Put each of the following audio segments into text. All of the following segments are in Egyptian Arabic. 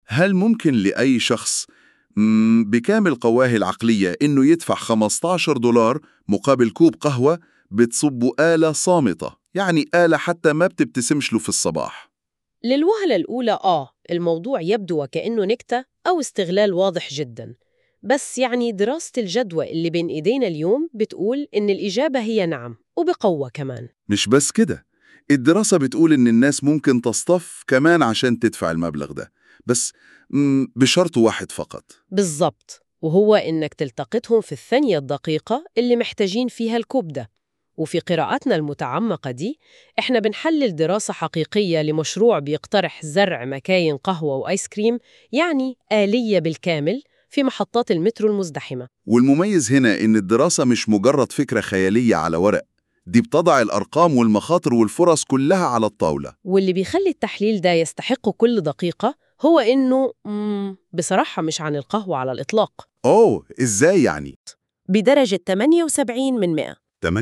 هل ممكن لأي شخص مم، بكامل قواه العقلية إنه يدفع 15 دولار مقابل كوب قهوة بتصب آلة صامتة يعني آلة حتى ما بتبتسمش له في الصباح للوهلة الأولى آه الموضوع يبدو وكأنه نكتة أو استغلال واضح جدا بس يعني دراسة الجدوى اللي بين إيدينا اليوم بتقول إن الإجابة هي نعم وبقوة كمان مش بس كده الدراسة بتقول إن الناس ممكن تصطف كمان عشان تدفع المبلغ ده بس مم، بشرط واحد فقط بالضبط وهو إنك تلتقطهم في الثانية الدقيقة اللي محتاجين فيها الكوب ده وفي قراءاتنا المتعمقة دي إحنا بنحلل دراسة حقيقية لمشروع بيقترح زرع مكاين قهوة وآيس كريم يعني آلية بالكامل في محطات المترو المزدحمة والمميز هنا إن الدراسة مش مجرد فكرة خيالية على ورق دي بتضع الأرقام والمخاطر والفرص كلها على الطاولة واللي بيخلي التحليل ده يستحق كل دقيقة هو إنه مم بصراحة مش عن القهوة على الإطلاق أوه إزاي يعني؟ بدرجة 78 من 100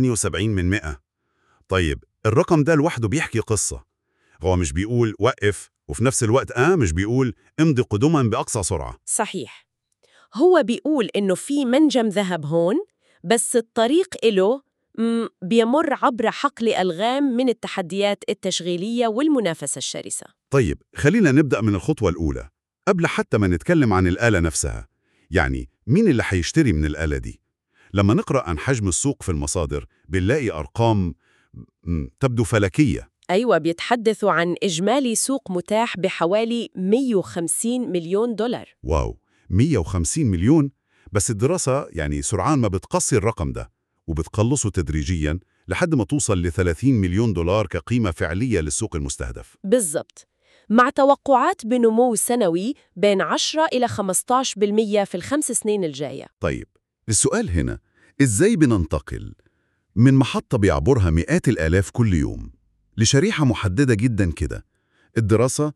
78 من 100 طيب الرقم ده لوحده بيحكي قصة هو مش بيقول وقف وفي نفس الوقت آه مش بيقول امضي قدما بأقصى سرعة صحيح هو بيقول إنه في منجم ذهب هون بس الطريق إله مم، بيمر عبر حقل ألغام من التحديات التشغيلية والمنافسة الشرسة طيب خلينا نبدأ من الخطوة الأولى قبل حتى ما نتكلم عن الآلة نفسها يعني مين اللي هيشتري من الآلة دي؟ لما نقرأ عن حجم السوق في المصادر بنلاقي أرقام م، تبدو فلكية أيوة بيتحدثوا عن إجمالي سوق متاح بحوالي 150 مليون دولار واو 150 مليون بس الدراسة يعني سرعان ما بتقصي الرقم ده وبتقلصه تدريجياً لحد ما توصل ل 30 مليون دولار كقيمة فعلية للسوق المستهدف بالضبط مع توقعات بنمو سنوي بين 10 إلى 15% في الخمس سنين الجاية طيب السؤال هنا إزاي بننتقل من محطة بيعبرها مئات الآلاف كل يوم لشريحة محددة جدا كده الدراسة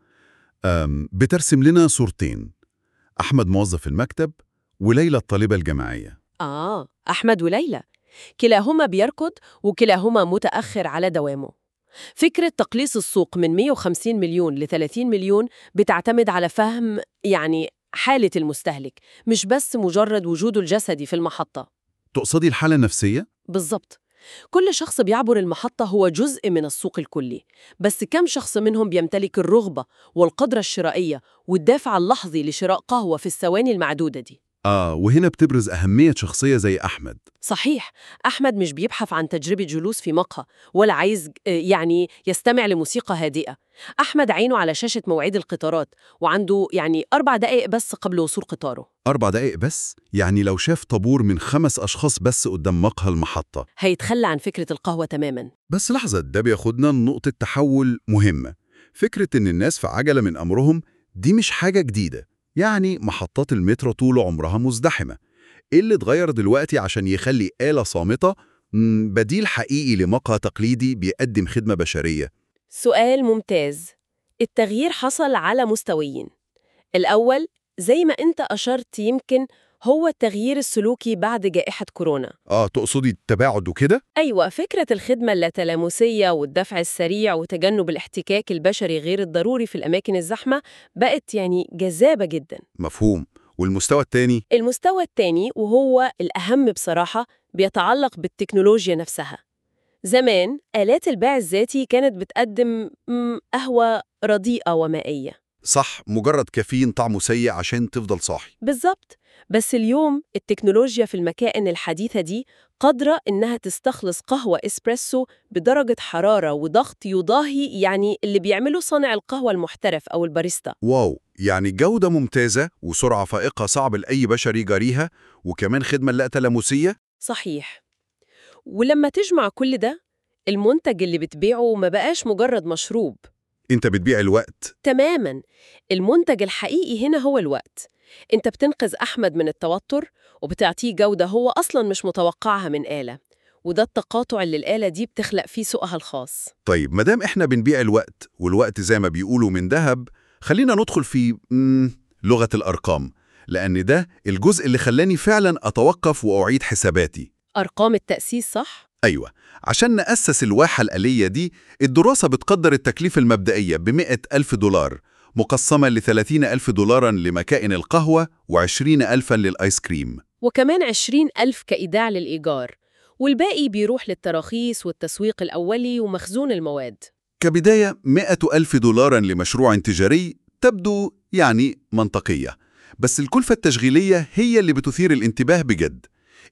آم، بترسم لنا صورتين أحمد موظف المكتب وليلى الطالبة الجامعية آه أحمد وليلى كلاهما بيركض وكلاهما متأخر على دوامه فكرة تقليص السوق من 150 مليون ل 30 مليون بتعتمد على فهم يعني حالة المستهلك مش بس مجرد وجوده الجسدي في المحطة تقصدي الحالة النفسية؟ بالضبط كل شخص بيعبر المحطة هو جزء من السوق الكلي بس كم شخص منهم بيمتلك الرغبة والقدرة الشرائية والدافع اللحظي لشراء قهوة في الثواني المعدودة دي آه وهنا بتبرز أهمية شخصية زي أحمد صحيح أحمد مش بيبحث عن تجربة جلوس في مقهى ولا عايز آه، يعني يستمع لموسيقى هادئة أحمد عينه على شاشة مواعيد القطارات وعنده يعني أربع دقائق بس قبل وصول قطاره أربع دقايق بس؟ يعني لو شاف طابور من خمس أشخاص بس قدام مقهى المحطة هيتخلى عن فكرة القهوة تماماً بس لحظة ده بياخدنا لنقطة تحول مهمة فكرة إن الناس في عجلة من أمرهم دي مش حاجة جديدة يعني محطات المترو طول عمرها مزدحمة إيه اللي اتغير دلوقتي عشان يخلي آلة صامتة مم، بديل حقيقي لمقهى تقليدي بيقدم خدمة بشرية سؤال ممتاز التغيير حصل على مستويين الأول زي ما أنت أشرت يمكن هو التغيير السلوكي بعد جائحة كورونا آه تقصدي التباعد وكده؟ أيوة فكرة الخدمة اللاتلاموسية والدفع السريع وتجنب الاحتكاك البشري غير الضروري في الأماكن الزحمة بقت يعني جذابة جدا مفهوم والمستوى التاني المستوى الثاني وهو الأهم بصراحة بيتعلق بالتكنولوجيا نفسها زمان آلات البيع الذاتي كانت بتقدم مم، قهوة رديئة ومائية صح مجرد كافيين طعمه سيء عشان تفضل صاحي بالظبط بس اليوم التكنولوجيا في المكائن الحديثة دي قادرة إنها تستخلص قهوة إسبريسو بدرجة حرارة وضغط يضاهي يعني اللي بيعمله صانع القهوة المحترف أو الباريستا واو يعني جودة ممتازة وسرعة فائقة صعب لأي بشر يجاريها وكمان خدمة لا تلامسية صحيح ولما تجمع كل ده المنتج اللي بتبيعه ما بقاش مجرد مشروب انت بتبيع الوقت تماماً المنتج الحقيقي هنا هو الوقت انت بتنقذ أحمد من التوتر وبتعطيه جودة هو أصلاً مش متوقعها من آلة وده التقاطع اللي الآلة دي بتخلق فيه سوقها الخاص طيب مادام احنا بنبيع الوقت والوقت زي ما بيقولوا من ذهب خلينا ندخل في مم، لغة الأرقام لأن ده الجزء اللي خلاني فعلا أتوقف وأعيد حساباتي أرقام التأسيس صح؟ أيوة عشان نأسس الواحة الآلية دي الدراسة بتقدر التكلفة المبدئية بمئة ألف دولار مقسمة ل 30 ألف دولارا لمكائن القهوة و20 ألفا للآيس كريم وكمان 20 ألف كإيداع للإيجار والباقي بيروح للتراخيص والتسويق الأولي ومخزون المواد كبداية 100 ألف دولارا لمشروع تجاري تبدو يعني منطقية بس الكلفة التشغيلية هي اللي بتثير الانتباه بجد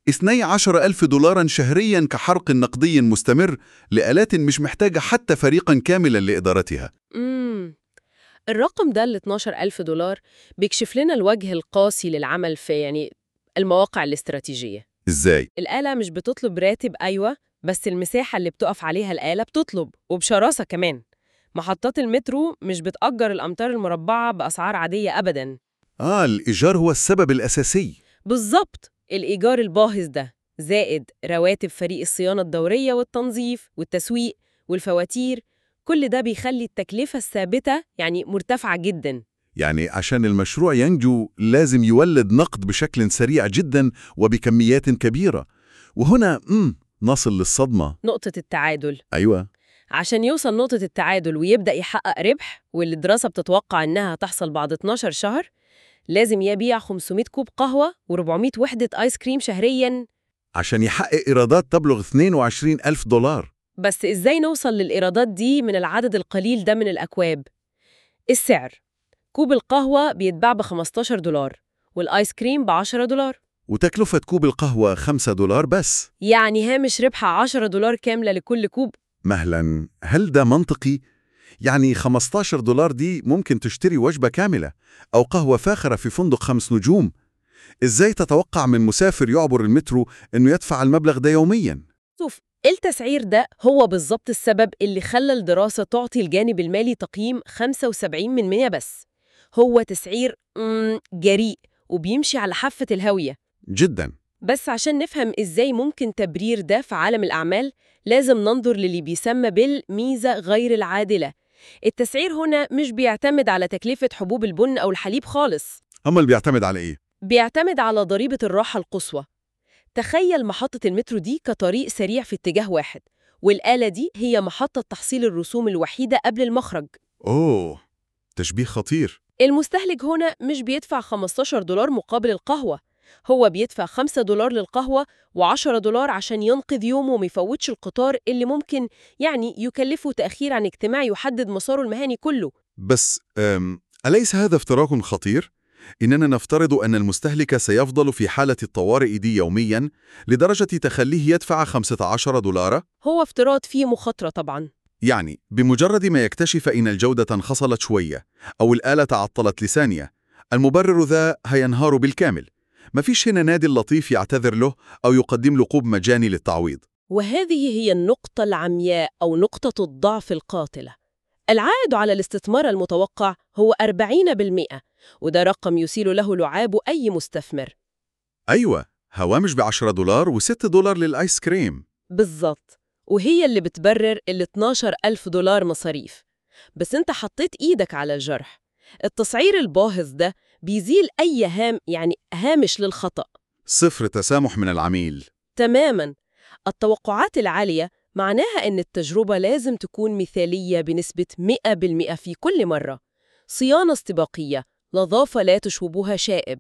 12 ألف دولارا شهريا كحرق نقدي مستمر لآلات مش محتاجة حتى فريقا كاملا لإدارتها امم الرقم ده ال 12 ألف دولار بيكشف لنا الوجه القاسي للعمل في يعني المواقع الاستراتيجية إزاي؟ الآلة مش بتطلب راتب أيوة بس المساحة اللي بتقف عليها الآلة بتطلب وبشراسة كمان محطات المترو مش بتأجر الأمتار المربعة بأسعار عادية أبداً آه الإيجار هو السبب الأساسي بالظبط الإيجار الباهظ ده زائد رواتب فريق الصيانة الدورية والتنظيف والتسويق والفواتير كل ده بيخلي التكلفة الثابتة يعني مرتفعة جدا يعني عشان المشروع ينجو لازم يولد نقد بشكل سريع جدا وبكميات كبيرة وهنا مم نصل للصدمة نقطة التعادل أيوة عشان يوصل نقطة التعادل ويبدأ يحقق ربح واللي الدراسة بتتوقع إنها تحصل بعد 12 شهر لازم يبيع 500 كوب قهوة و400 وحدة آيس كريم شهرياً عشان يحقق إيرادات تبلغ 22 ألف دولار بس إزاي نوصل للإيرادات دي من العدد القليل ده من الأكواب؟ السعر كوب القهوة بيتباع ب 15 دولار والآيس كريم ب 10 دولار وتكلفة كوب القهوة 5 دولار بس يعني هامش ربح 10 دولار كاملة لكل كوب مهلا هل ده منطقي؟ يعني 15 دولار دي ممكن تشتري وجبة كاملة أو قهوة فاخرة في فندق خمس نجوم إزاي تتوقع من مسافر يعبر المترو أنه يدفع المبلغ ده يومياً؟ شوف التسعير ده هو بالظبط السبب اللي خلى الدراسة تعطي الجانب المالي تقييم 75 من 100 بس هو تسعير مم، جريء وبيمشي على حافة الهاوية جداً بس عشان نفهم إزاي ممكن تبرير ده في عالم الأعمال لازم ننظر للي بيسمى بالميزة غير العادلة التسعير هنا مش بيعتمد على تكلفة حبوب البن أو الحليب خالص أما اللي بيعتمد على إيه؟ بيعتمد على ضريبة الراحة القصوى تخيل محطة المترو دي كطريق سريع في اتجاه واحد والآلة دي هي محطة تحصيل الرسوم الوحيدة قبل المخرج أوه تشبيه خطير المستهلك هنا مش بيدفع 15 دولار مقابل القهوة هو بيدفع 5 دولار للقهوة و10 دولار عشان ينقذ يومه وما يفوتش القطار اللي ممكن يعني يكلفه تأخير عن اجتماع يحدد مساره المهني كله بس أم أليس هذا افتراق خطير؟ إننا نفترض أن المستهلك سيفضل في حالة الطوارئ دي يومياً لدرجة تخليه يدفع 15 دولار هو افتراض فيه مخاطرة طبعا يعني بمجرد ما يكتشف إن الجودة انخصلت شوية أو الآلة تعطلت لثانية المبرر ذا هينهار بالكامل مفيش هنا نادي لطيف يعتذر له أو يقدم له قوب مجاني للتعويض وهذه هي النقطة العمياء أو نقطة الضعف القاتلة العائد على الاستثمار المتوقع هو 40% وده رقم يثير له لعاب أي مستثمر أيوة هوامش بعشرة دولار و6 دولار للآيس كريم بالظبط وهي اللي بتبرر ال 12 ألف دولار مصاريف بس انت حطيت ايدك على الجرح التصعير الباهظ ده بيزيل أي هام يعني هامش للخطأ صفر تسامح من العميل تماماً التوقعات العالية معناها أن التجربة لازم تكون مثالية بنسبة 100% في كل مرة صيانة استباقية نظافة لا تشوبها شائب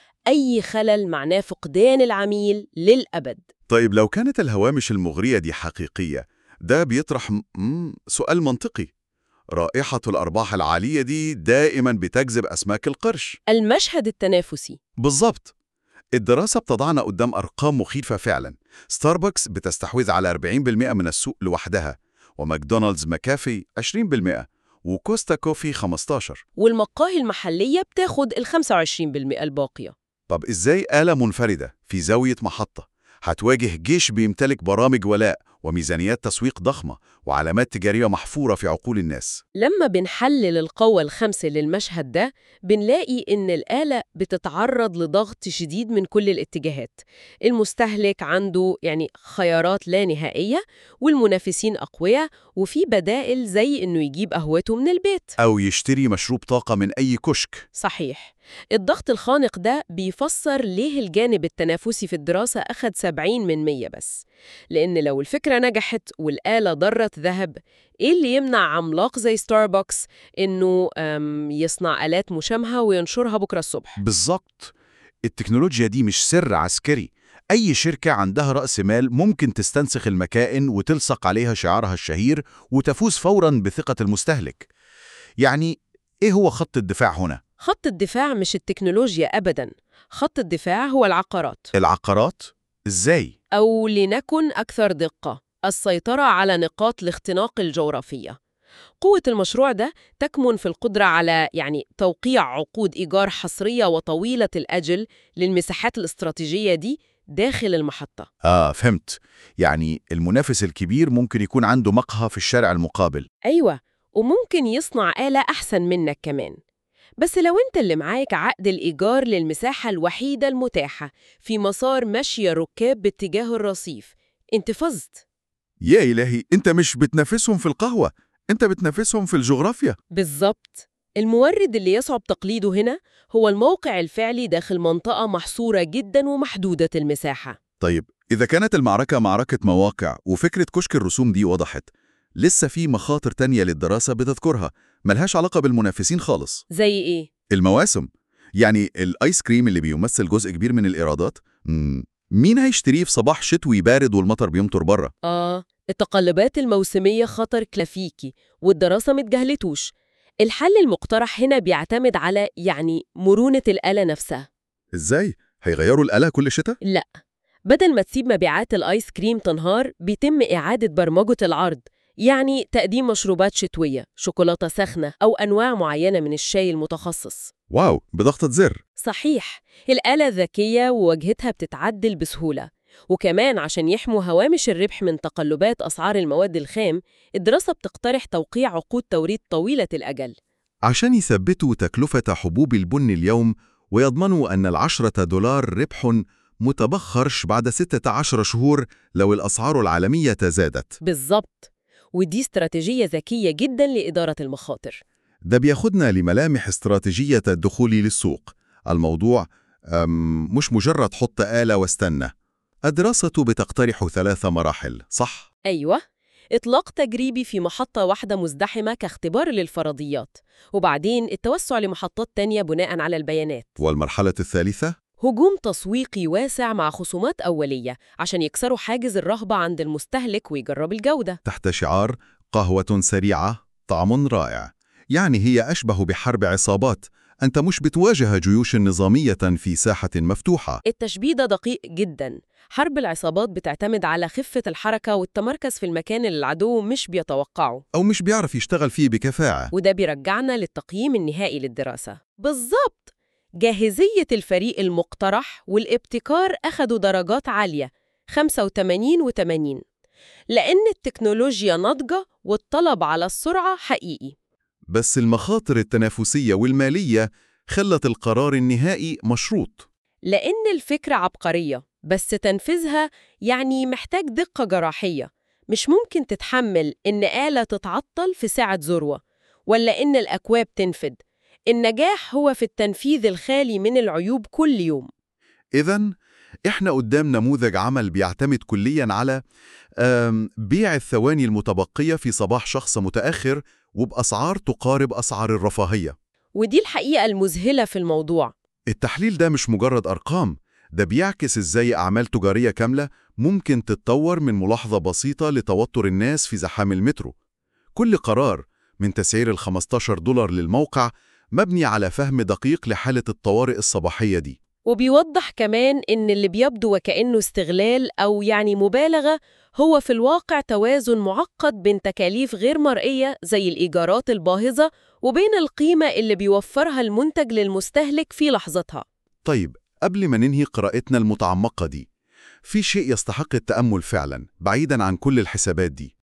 أي خلل معناه فقدان العميل للأبد طيب لو كانت الهوامش المغرية دي حقيقية ده بيطرح م- م- سؤال منطقي رائحة الأرباح العالية دي دائما بتجذب أسماك القرش المشهد التنافسي بالظبط الدراسة بتضعنا قدام أرقام مخيفة فعلا ستاربكس بتستحوذ على 40% من السوق لوحدها وماكدونالدز مكافي 20% وكوستا كوفي 15 والمقاهي المحلية بتاخد ال 25% الباقية طب إزاي آلة منفردة في زاوية محطة هتواجه جيش بيمتلك برامج ولاء وميزانيات تسويق ضخمة وعلامات تجارية محفورة في عقول الناس لما بنحلل القوى الخمسة للمشهد ده بنلاقي إن الآلة بتتعرض لضغط شديد من كل الاتجاهات المستهلك عنده يعني خيارات لا نهائية والمنافسين أقوياء وفي بدائل زي إنه يجيب قهوته من البيت أو يشتري مشروب طاقة من أي كشك صحيح الضغط الخانق ده بيفسر ليه الجانب التنافسي في الدراسة أخد 70 من 100 بس لأن لو الفكرة الفكرة نجحت والآلة ضرت ذهب إيه اللي يمنع عملاق زي ستاربكس إنه أم، يصنع آلات مشابهة وينشرها بكرة الصبح بالظبط التكنولوجيا دي مش سر عسكري أي شركة عندها رأس مال ممكن تستنسخ المكائن وتلصق عليها شعارها الشهير وتفوز فوراً بثقة المستهلك يعني إيه هو خط الدفاع هنا؟ خط الدفاع مش التكنولوجيا أبداً خط الدفاع هو العقارات العقارات؟ إزاي؟ أو لنكن أكثر دقة السيطرة على نقاط الاختناق الجغرافية قوة المشروع ده تكمن في القدرة على يعني توقيع عقود إيجار حصرية وطويلة الأجل للمساحات الاستراتيجية دي داخل المحطة آه فهمت يعني المنافس الكبير ممكن يكون عنده مقهى في الشارع المقابل أيوة وممكن يصنع آلة أحسن منك كمان بس لو أنت اللي معاك عقد الإيجار للمساحة الوحيدة المتاحة في مسار مشي الركاب باتجاه الرصيف أنت فزت يا إلهي أنت مش بتنافسهم في القهوة أنت بتنافسهم في الجغرافيا بالظبط المورد اللي يصعب تقليده هنا هو الموقع الفعلي داخل منطقة محصورة جدا ومحدودة المساحة طيب إذا كانت المعركة معركة مواقع وفكرة كشك الرسوم دي وضحت لسه في مخاطر تانية للدراسة بتذكرها ملهاش علاقة بالمنافسين خالص زي إيه؟ المواسم يعني الآيس كريم اللي بيمثل جزء كبير من الإيرادات مم، مين هيشتريه في صباح شتوي بارد والمطر بيمطر بره آه التقلبات الموسمية خطر كلافيكي والدراسة متجهلتوش الحل المقترح هنا بيعتمد على يعني مرونة الآلة نفسها إزاي؟ هيغيروا الآلة كل شتاء؟ لا بدل ما تسيب مبيعات الآيس كريم تنهار بيتم إعادة برمجة العرض يعني تقديم مشروبات شتوية شوكولاتة سخنة أو أنواع معينة من الشاي المتخصص واو بضغطة زر صحيح الآلة ذكية وواجهتها بتتعدل بسهولة وكمان عشان يحموا هوامش الربح من تقلبات أسعار المواد الخام الدراسة بتقترح توقيع عقود توريد طويلة الأجل عشان يثبتوا تكلفة حبوب البن اليوم ويضمنوا أن العشرة دولار ربح متبخرش بعد 16 شهور لو الأسعار العالمية تزادت بالظبط ودي استراتيجية ذكية جدا لإدارة المخاطر ده بياخدنا لملامح استراتيجية الدخول للسوق الموضوع أم، مش مجرد حط آلة واستنى الدراسة بتقترح ثلاث مراحل صح؟ أيوة إطلاق تجريبي في محطة واحدة مزدحمة كاختبار للفرضيات وبعدين التوسع لمحطات تانية بناء على البيانات والمرحلة الثالثة؟ هجوم تسويقي واسع مع خصومات أولية عشان يكسروا حاجز الرهبة عند المستهلك ويجرب الجودة تحت شعار قهوة سريعة طعم رائع يعني هي أشبه بحرب عصابات أنت مش بتواجه جيوش نظامية في ساحة مفتوحة التشبيه ده دقيق جدا حرب العصابات بتعتمد على خفة الحركة والتمركز في المكان اللي العدو مش بيتوقعه أو مش بيعرف يشتغل فيه بكفاءة وده بيرجعنا للتقييم النهائي للدراسة بالظبط جاهزية الفريق المقترح والابتكار أخدوا درجات عالية 85 و 80 لأن التكنولوجيا ناضجة والطلب على السرعة حقيقي بس المخاطر التنافسية والمالية خلت القرار النهائي مشروط لأن الفكرة عبقرية بس تنفيذها يعني محتاج دقة جراحية مش ممكن تتحمل إن آلة تتعطل في ساعة ذروة ولا إن الأكواب تنفد النجاح هو في التنفيذ الخالي من العيوب كل يوم إذا إحنا قدام نموذج عمل بيعتمد كلياً على آم، بيع الثواني المتبقية في صباح شخص متأخر وبأسعار تقارب أسعار الرفاهية ودي الحقيقة المذهلة في الموضوع التحليل ده مش مجرد أرقام ده بيعكس إزاي أعمال تجارية كاملة ممكن تتطور من ملاحظة بسيطة لتوتر الناس في زحام المترو كل قرار من تسعير ال 15 دولار للموقع مبني على فهم دقيق لحالة الطوارئ الصباحية دي وبيوضح كمان إن اللي بيبدو وكأنه استغلال أو يعني مبالغة هو في الواقع توازن معقد بين تكاليف غير مرئية زي الإيجارات الباهظة وبين القيمة اللي بيوفرها المنتج للمستهلك في لحظتها طيب قبل ما ننهي قراءتنا المتعمقة دي في شيء يستحق التأمل فعلا بعيدا عن كل الحسابات دي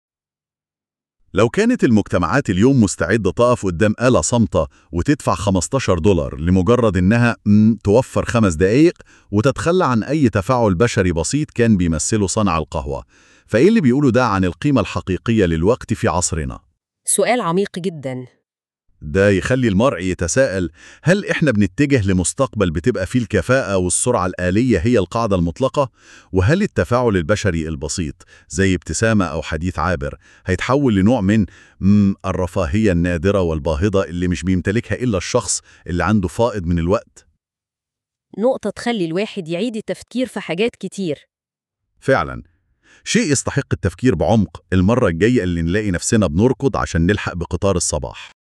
لو كانت المجتمعات اليوم مستعدة تقف قدام آلة صامتة وتدفع 15 دولار لمجرد إنها م، توفر خمس دقايق وتتخلى عن أي تفاعل بشري بسيط كان بيمثله صنع القهوة فإيه اللي بيقوله ده عن القيمة الحقيقية للوقت في عصرنا؟ سؤال عميق جدا ده يخلي المرء يتساءل هل إحنا بنتجه لمستقبل بتبقى فيه الكفاءة والسرعة الآلية هي القاعدة المطلقة؟ وهل التفاعل البشري البسيط زي ابتسامة أو حديث عابر هيتحول لنوع من مم الرفاهية النادرة والباهظة اللي مش بيمتلكها إلا الشخص اللي عنده فائض من الوقت؟ نقطة تخلي الواحد يعيد التفكير في حاجات كتير فعلا شيء يستحق التفكير بعمق المرة الجاية اللي نلاقي نفسنا بنركض عشان نلحق بقطار الصباح